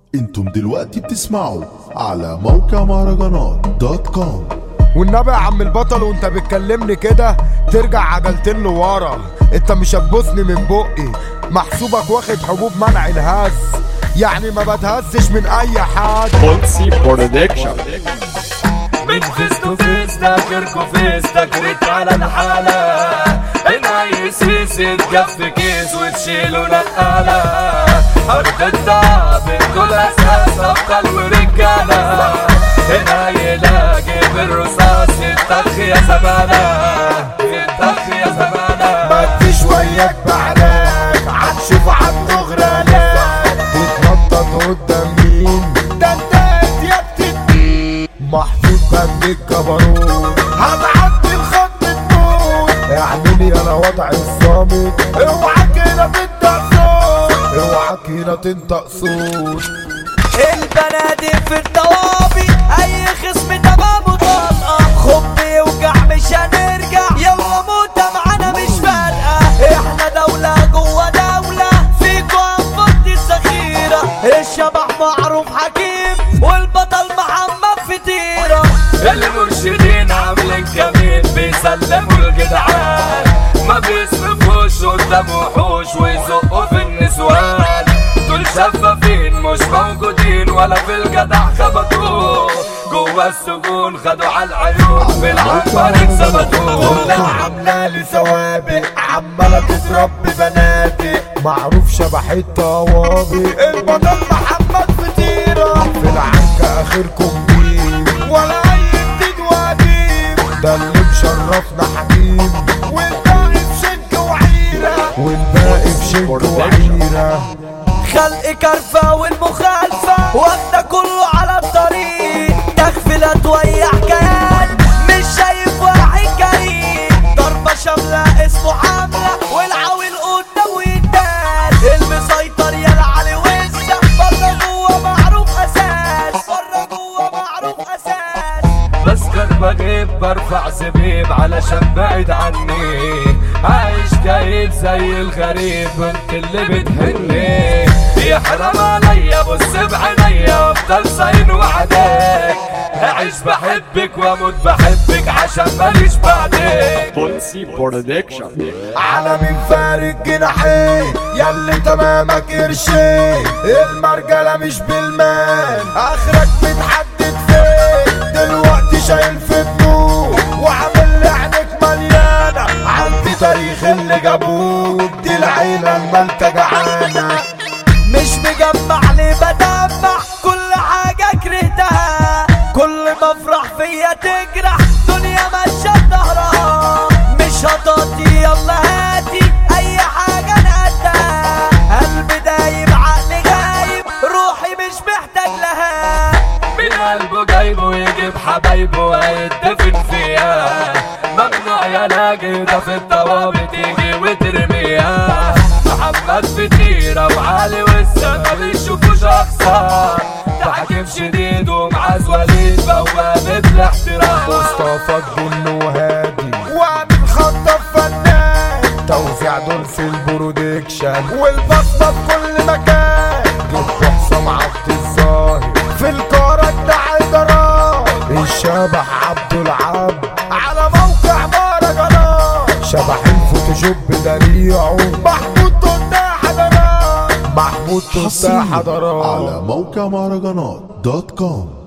انتم دلوقتي بتسمعوا على موقع مهرجانات دوت كوم والنبي يا عم البطل وانت بتكلمني كده ترجع عجلتين لورا انت مش هتبوسني من بقي محسوبك واخد حبوب منع الهز يعني ما بتهزش من اي حد بولسي برودكشن من فيس تو فيس تاكركو فيس تجريت على الحالة ان اي سيس اتجف كيس وتشيله نقالة ارض التعب كل اساس ابطال ورجالة هنا يلاقي بالرصاص الطخ يا زمانة الطخ يا زمانة بدي شوية بعلاك هتشوف عنه غرالك تتنطط قدام مين ده انت يا بتدي محطوط بند الجبروت هتعدي الخط تموت اعملي انا وضع الصامت اوعى كده تنطق صوت اوعى كده تنطق صوت البنادق في الضوابي اي خصم تمام طلقه خب يوجع مش هنرجع يلا موتة معانا مش فارقه احنا دولة جوه دولة فيكوا هنفضي الذخيرة الشبح معروف حكيم والبطل محمد فتيرة المرشدين عاملين كمين بيسلموا الجدعان ما بيصرفوش قدام وحوش ويزقوا في النسوان دول شفافين مش موجودين ولا في الجدع خبطوه جوا السجون خدوا على العيون بالعنبر ثبتوه كلها عاملة لي سوابق عمالة تضرب ببناتي معروف شبح الطوابق البطل محمد فتيرة في العنكة اخركم مين ولا اي جديد وقديم ده اللي مشرفنا حكيم والباقي في شنك وعيرة والباقي في شنك وعيرة خلق كرفة والمخالفة واخدة كله على الطريق تغفلة ويا حكايات مش شايف واحد كريم ضربة شاملة اسمه حملة والعويل قدامه يتدال المسيطر يا العلي وسع بره جوه معروف اساس بره جوه معروف اساس بسكر بجيب برفع سبيب علشان بعيد عني عايش كئيب زي الغريب انت اللي بتهني يحرم عليا بص بعينيا افضل صاين وعدك اعيش بحبك واموت بحبك عشان ماليش بعدك بولسي برودكشن على مين فارق جناحين ياللي تمامك قرشين المرجلة مش بالمال اخرك متحدد فين دلوقتي شايل في النور وعامل لي عينك مليانة عندي تاريخ اللي جابوك دي العيلة المالكة جعانة مش مجمع لي بدمع كل حاجة كرهتها كل ما افرح فيا تجرح دنيا ماشية ظهرها مش هتعطي يلا هاتي اي حاجة انا قدها قلبي دايب عقلي غايب روحي مش محتاج لها من قلبه جايبه يجيب حبايبه ويتدفن فيها ممنوع يا لاقي ده في الضوابط تيجي وترميها محمد فتيرة وعلي والسما بيشوفوا شخصا ده حكيم شديد ومعاذ وليد بوابة الاحترام مصطفى الجن وهادي وعامل خطة فنان توزيع دول في البرودكشن والبصمة في كل مكان جبت حسام عبد الظاهر في الكورة بتاع الجرار الشبح عبد العبد على موقع مهرجانات شبح الفوتوشوب ده ريعه محمود توتا حضرات محمود توتا حصريا حضرات على موقع مهرجانات دوت كوم